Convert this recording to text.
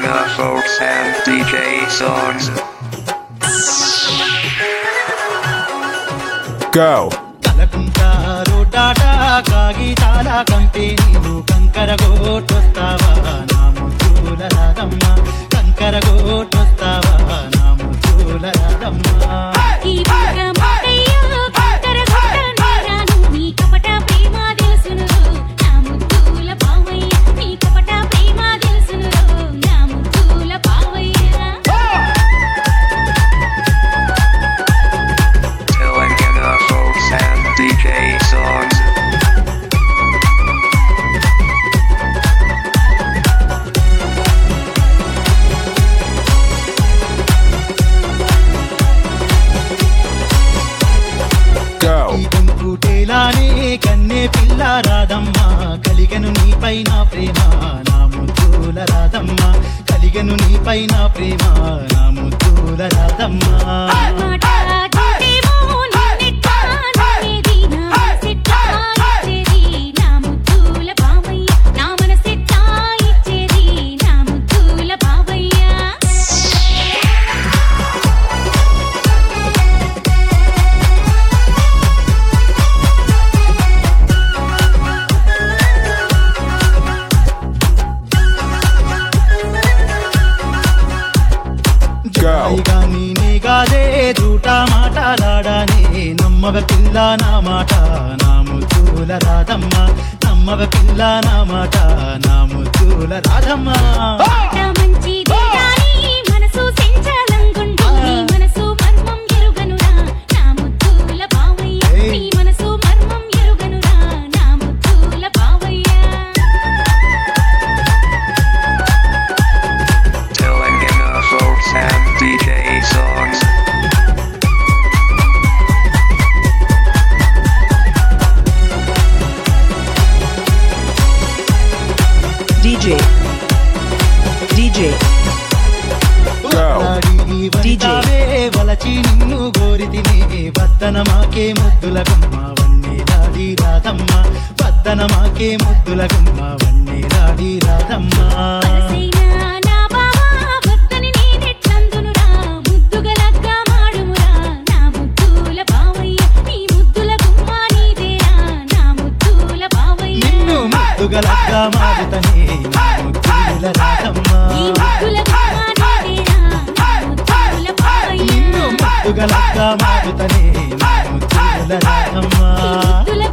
Telangana folks and DJ songs. Go. కలకుంటారు Tata కాగితాల కంపెనీలు కంకర గోటొస్తావా నా ముద్దుల రాదమ్మ కంకర గోటొస్తావా నా ముద్దుల రాదమ్మ ఈ బుగ్గ మాటయ్యో కంకర గుట్ట నేరాను నీ కపట ప్రేమ తెలుసును నా ముద్దుల బావయ్య నీ కపట ప్రేమ తెలుసును నా ముద్దుల బావయ్య Telangana folks and DJ songs. Go. ఈ కుంకుటేలానే కన్నే పిల్ల రాదమ్మ కలిగను నీపైన ప్రేమ నా ముద్దుల రాదమ్మ కలిగను నీపైన ప్రేమ నా ముద్దుల రాదమ్మ మాట చూడేమో నిన్నెట్టా నమ్మేది నా మనసెట్టా ఇచ్చేది నా ముద్దుల బావయ్య నా మనసెట్టా ఇచ్చేది నా ముద్దుల బావయ్య జవాయిగా నేనే గాదే దూట మాటలాడానే నమ్మవ పిల్ల నా మాట నా ముద్దుల రాధమ్మ నమ్మవ పిల్ల నా మాట నా ముద్దుల రాధమ్మ మాట మంచిది గాని మనసు సెంచలంగుండు నీ మనసు మర్మం ఎరుగనురా నా ముద్దుల బావయ్య నీ మనసు మర్మం ఎరుగనురా నా ముద్దుల బావయ్య Telangana folks and DJ songs. DJ DJ వలాడి వనితావే వలచి నిన్ను గోరితిని వద్దన మాకే ముద్దుల గుమ్మ వన్నెలాడి రాధమ్మ వద్దన మాకే ముద్దుల గుమ్మ వన్నెలాడి రాధమ్మ మనసైనా నా బావా వద్దని నేనెట్లందునురా ముద్దుగలగ్గా మాడుమురా నా ముద్దుల బావయ్య నీ ముద్దుల గుమ్మ నీదేరా నా ముద్దుల బావయ్య నిన్ను ముద్దుగలగా మారుతనే నా ముద్దుల రాధమ్మ ఈ ముద్దుల గుమ్మ నీదేరా నా ముద్దుల బావయ్య నిన్ను ముద్దుగలగా మారుతనే నా ముద్దుల రాధమ్మ ఈ ముద్దుల